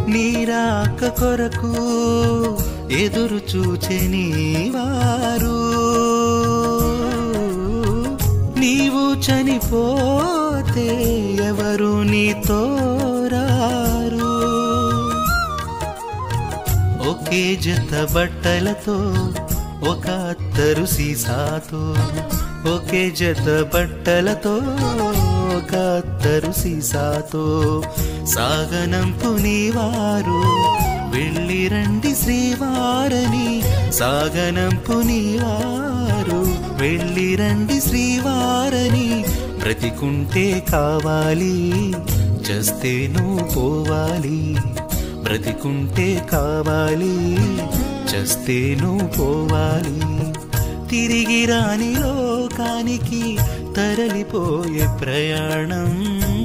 నీరాక కొరకు ఎదురు చూచే నీవారు నీవు చనిపోతే ఎవరు నీతో రారు ఒకే జత బట్టలతో ఒక అత్తరు సీసాతో ఒకే జత బట్టలతో ఒక అత్తరు సీసాతో సాగనంపు నీవారు వెళ్ళి రండి శ్రీవారని సాగనంపు నీవారు వెళ్ళి రండి శ్రీవారని బ్రతికుంటే కావాలి చస్తే నువ్వు పోవాలి బ్రతికుంటే కావాలి చస్తే నువ్వు పోవాలి తిరిగి రాని లోకానికి తరలిపోయే ప్రయాణం